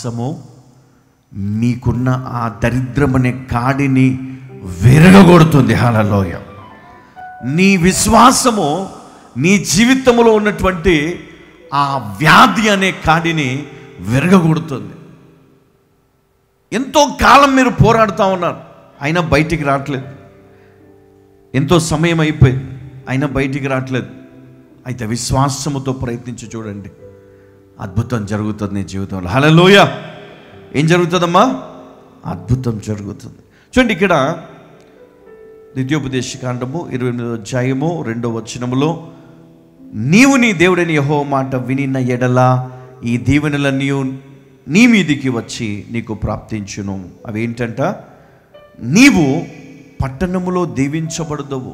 విశ్వాసము మీకున్న ఆ దరిద్రమనే కాడిని విరగగొడుతుంది హలలోయ నీ విశ్వాసము నీ జీవితంలో ఉన్నటువంటి ఆ వ్యాధి అనే కాడిని విరగగొడుతుంది ఎంతో కాలం మీరు పోరాడుతూ ఉన్నారు అయినా బయటికి రావట్లేదు ఎంతో సమయం అయిపోయింది అయినా బయటికి రావట్లేదు అయితే విశ్వాసముతో ప్రయత్నించి చూడండి అద్భుతం జరుగుతుంది నీ జీవితంలో హలోయ ఏం జరుగుతుందమ్మా అద్భుతం జరుగుతుంది చూడండి ఇక్కడ ద్వితీయోపదేశ కాండము ఇరవై ఎనిమిదో అధ్యాయము రెండో వచనములో నీవు నీ దేవుడని యహో మాట వినిన ఎడల ఈ దీవెనలన్నీ నీ మీదికి వచ్చి నీకు ప్రాప్తించును అవి ఏంటంట నీవు పట్టణములో దీవించబడదవు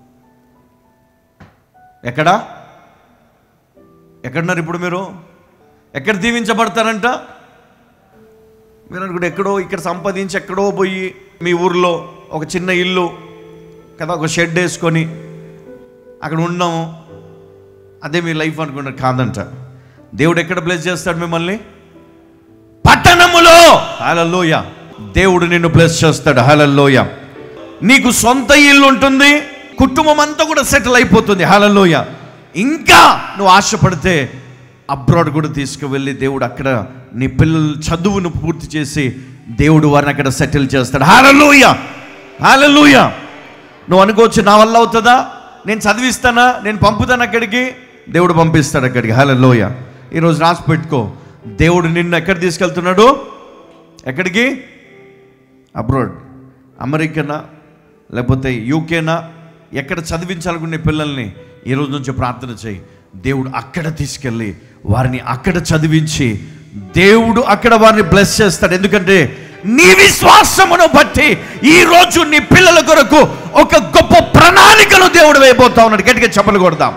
ఎక్కడా ఎక్కడున్నారు ఇప్పుడు మీరు ఎక్కడ దీవించబడతారంట మీరు అనుకుంటే ఎక్కడో ఇక్కడ సంపాదించి ఎక్కడో పోయి మీ ఊర్లో ఒక చిన్న ఇల్లు కదా ఒక షెడ్ వేసుకొని అక్కడ ఉన్నాము అదే మీ లైఫ్ అనుకున్నారు కాదంట దేవుడు ఎక్కడ బ్లెస్ చేస్తాడు మిమ్మల్ని పట్టణములో హలలోయ దేవుడు నిన్ను బ్లెస్ చేస్తాడు హలలోయ నీకు సొంత ఇల్లు ఉంటుంది కుటుంబం అంతా కూడా సెటిల్ అయిపోతుంది హలలోయ ఇంకా నువ్వు ఆశపడితే అబ్రాడ్ కూడా తీసుకువెళ్ళి దేవుడు అక్కడ నీ పిల్లల చదువును పూర్తి చేసి దేవుడు వారిని అక్కడ సెటిల్ చేస్తాడు హాలలోయ హాలలోయ నువ్వు అనుకోవచ్చు నా వల్ల అవుతుందా నేను చదివిస్తానా నేను పంపుతాను అక్కడికి దేవుడు పంపిస్తాడు అక్కడికి హలలోయ ఈరోజు రాసి పెట్టుకో దేవుడు నిన్ను ఎక్కడ తీసుకెళ్తున్నాడు ఎక్కడికి అబ్రాడ్ అమెరికానా లేకపోతే యూకేనా ఎక్కడ చదివించాలనుకునే పిల్లల్ని ఈ రోజు నుంచి ప్రార్థన చేయి దేవుడు అక్కడ తీసుకెళ్ళి వారిని అక్కడ చదివించి దేవుడు అక్కడ వారిని బ్లెస్ చేస్తాడు ఎందుకంటే నీ విశ్వాసమును బట్టి ఈ రోజు నీ పిల్లల కొరకు ఒక గొప్ప ప్రణాళికను దేవుడు వేయబోతా ఉన్నాడు గట్టిగా చెప్పలు కొడదాం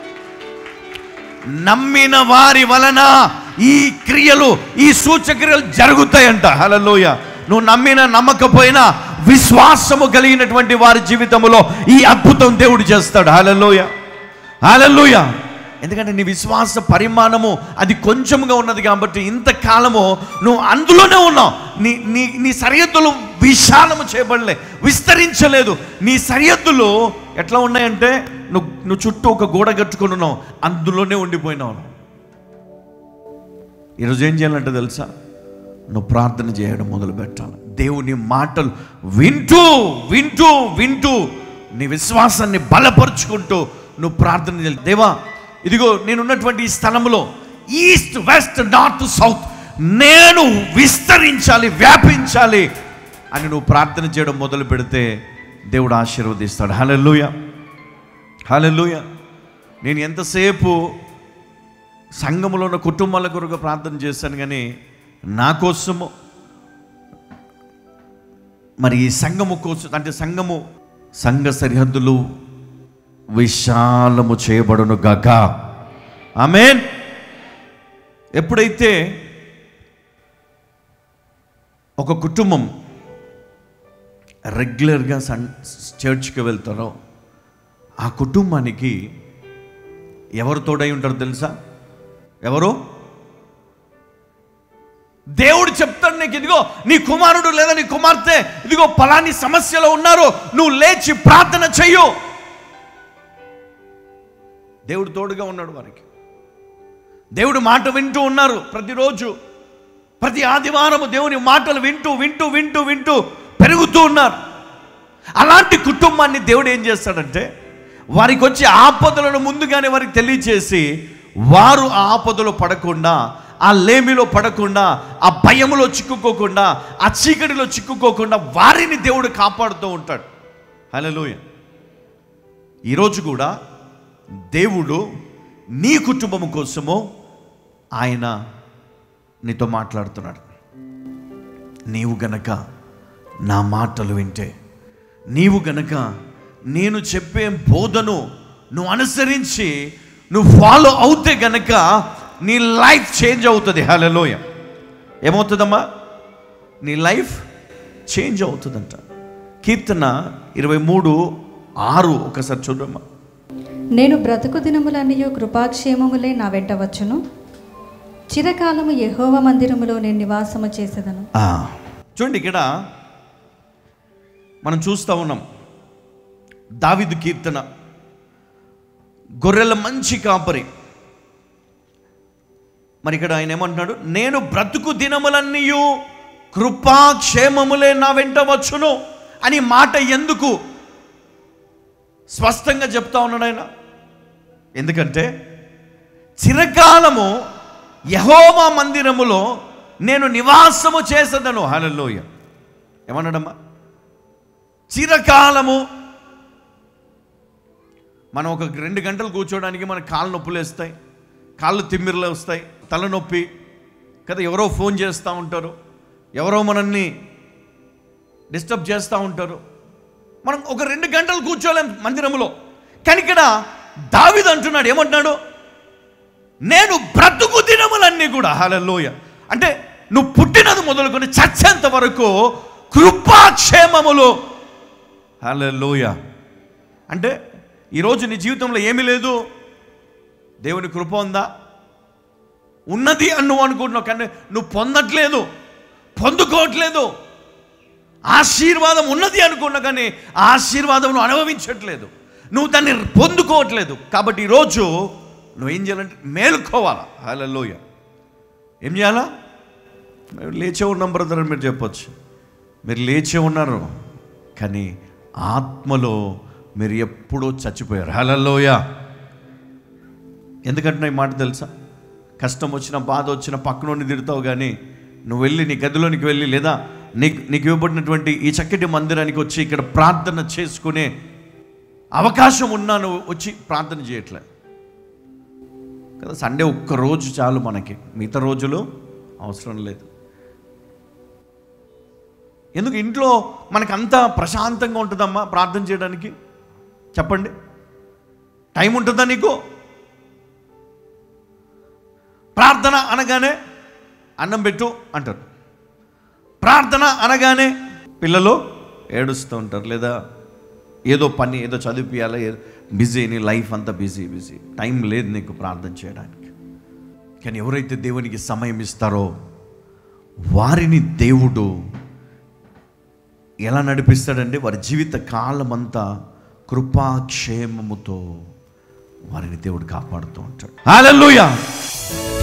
నమ్మిన వారి వలన ఈ క్రియలు ఈ సూచక్రియలు జరుగుతాయంట హలలోయ నువ్వు నమ్మిన నమ్మకపోయినా విశ్వాసము కలిగినటువంటి వారి జీవితంలో ఈ అద్భుతం దేవుడు చేస్తాడు హలలోయ హలలోయ ఎందుకంటే నీ విశ్వాస పరిమాణము అది కొంచెముగా ఉన్నది కాబట్టి ఇంతకాలము నువ్వు అందులోనే ఉన్నావు నీ నీ నీ సరిహద్దులు విశాలము చేయబడలే విస్తరించలేదు నీ సరిహద్దులు ఎట్లా ఉన్నాయంటే నువ్వు నువ్వు చుట్టూ ఒక గోడ కట్టుకొని ఉన్నావు అందులోనే ఉండిపోయినావు నువ్వు. ఈరోజు ఏం చేయాలంటే తెలుసా నువ్వు ప్రార్థన చేయడం మొదలు పెట్టాలి దేవుని మాటలు వింటూ వింటూ వింటూ నీ విశ్వాసాన్ని బలపరుచుకుంటూ నువ్వు ప్రార్థన చేయాలి దేవా ఇదిగో నేనున్నటువంటి ఈ స్థలంలో ఈస్ట్ వెస్ట్ నార్త్ సౌత్ నేను విస్తరించాలి వ్యాపించాలి అని నువ్వు ప్రార్థన చేయడం మొదలు పెడితే దేవుడు ఆశీర్వదిస్తాడు హలెల్లుయ హలెల్లుయ నేను ఎంతసేపు సంఘములో ఉన్న కుటుంబాల కొరకు ప్రార్థన చేశాను కానీ నా కోసము మరి ఈ సంఘము కోసం అంటే సంఘము సంఘ సరిహద్దులు విశాలము చేయబడును గాక ఆమెన్ ఎప్పుడైతే ఒక కుటుంబం రెగ్యులర్గా సన్ చర్చ్కి వెళ్తారో ఆ కుటుంబానికి ఎవరు తోడై ఉంటారో తెలుసా ఎవరు దేవుడు చెప్తాడు నీకు ఇదిగో నీ కుమారుడు లేదా నీ కుమార్తె ఇదిగో పలాని సమస్యలో ఉన్నారు నువ్వు లేచి ప్రార్థన చెయ్యు దేవుడు తోడుగా ఉన్నాడు వారికి దేవుడు మాట వింటూ ఉన్నారు ప్రతిరోజు ప్రతి ఆదివారము దేవుని మాటలు వింటూ వింటూ వింటూ వింటూ పెరుగుతూ ఉన్నారు అలాంటి కుటుంబాన్ని దేవుడు ఏం చేస్తాడంటే వారికి వచ్చే ఆపదలను ముందుగానే వారికి తెలియచేసి వారు ఆ ఆపదలో పడకుండా ఆ లేమిలో పడకుండా ఆ భయములో చిక్కుకోకుండా ఆ చీకటిలో చిక్కుకోకుండా వారిని దేవుడు కాపాడుతూ ఉంటాడు హలోయ ఈరోజు కూడా దేవుడు నీ కుటుంబం కోసము ఆయన నీతో మాట్లాడుతున్నాడు నీవు గనక నా మాటలు వింటే నీవు గనక నేను చెప్పే బోధను నువ్వు అనుసరించి నువ్వు ఫాలో అవుతే గనక నీ లైఫ్ చేంజ్ అవుతుంది హలోయ ఏమవుతుందమ్మా నీ లైఫ్ చేంజ్ అవుతుందంట కీర్తన ఇరవై మూడు ఆరు ఒకసారి చూడమ్మా నేను బ్రతుకు దినములన్నయు కృపాక్షేమములే నా వెంట వచ్చును చిరకాలము యెహోవ మందిరములో నేను నివాసము చేసేదను ఆ, చూడండి ఇక్కడ మనం చూస్తూ ఉన్నాం దావిదు కీర్తన గొర్రెల మంచి కాపరి మరి ఇక్కడ ఆయన ఏమంటున్నాడు నేను బ్రతుకు దినములన్నీయు కృపాక్షేమములే నా వెంట వచ్చును అని మాట ఎందుకు స్పష్టంగా చెప్తా ఉన్నాడు ఆయన ఎందుకంటే చిరకాలము యహోవా మందిరములో నేను నివాసము చేసేదను హలలోయ ఏమన్నాడమ్మా చిరకాలము మనం ఒక రెండు గంటలు కూర్చోవడానికి మన కాళ్ళు నొప్పులు వేస్తాయి కాళ్ళు తిమ్మిర్లు వస్తాయి తలనొప్పి కదా ఎవరో ఫోన్ చేస్తూ ఉంటారు ఎవరో మనల్ని డిస్టర్బ్ చేస్తూ ఉంటారు మనం ఒక రెండు గంటలు కూర్చోలేం మందిరంలో కానీ ఇక్కడ దావిది అంటున్నాడు ఏమంటున్నాడు నేను బ్రతుకు దినములన్నీ కూడా హలలోయ అంటే నువ్వు పుట్టినది మొదలుకొని చచ్చేంత వరకు కృపాక్షేమములు హలలోయ అంటే ఈరోజు నీ జీవితంలో ఏమీ లేదు దేవుని కృప ఉందా ఉన్నది అని నువ్వు అనుకుంటున్నావు కానీ నువ్వు పొందట్లేదు పొందుకోవట్లేదు ఆశీర్వాదం ఉన్నది అనుకున్నా కానీ ఆ ఆశీర్వాదం నువ్వు అనుభవించట్లేదు నువ్వు దాన్ని పొందుకోవట్లేదు కాబట్టి ఈరోజు నువ్వేం చేయాలంటే మేలుకోవాలా హలోయ ఏం చేయాలా మేము లేచే ఉన్నాం బ్రదర్ అని మీరు చెప్పొచ్చు మీరు లేచే ఉన్నారు కానీ ఆత్మలో మీరు ఎప్పుడూ చచ్చిపోయారు హలలోయ ఎందుకంటే ఈ మాట తెలుసా కష్టం వచ్చిన బాధ వచ్చిన పక్కనోని తిడతావు కానీ నువ్వు వెళ్ళి నీ గదిలోనికి వెళ్ళి లేదా నీకు నీకు ఇవ్వబడినటువంటి ఈ చక్కటి మందిరానికి వచ్చి ఇక్కడ ప్రార్థన చేసుకునే అవకాశం ఉన్నా నువ్వు వచ్చి ప్రార్థన చేయట్లే కదా సండే ఒక్క రోజు చాలు మనకి మిగతా రోజులు అవసరం లేదు ఎందుకు ఇంట్లో మనకు అంత ప్రశాంతంగా ఉంటుందమ్మా ప్రార్థన చేయడానికి చెప్పండి టైం ఉంటుందా నీకు ప్రార్థన అనగానే అన్నం పెట్టు అంటారు ప్రార్థన అనగానే పిల్లలు ఏడుస్తూ ఉంటారు లేదా ఏదో పని ఏదో చదివిపియాలా ఏదో బిజీ నీ లైఫ్ అంతా బిజీ బిజీ టైం లేదు నీకు ప్రార్థన చేయడానికి కానీ ఎవరైతే దేవునికి సమయం ఇస్తారో వారిని దేవుడు ఎలా నడిపిస్తాడంటే వారి జీవిత కాలమంతా కృపాక్షేమముతో వారిని దేవుడు కాపాడుతూ ఉంటాడు హల్లెలూయా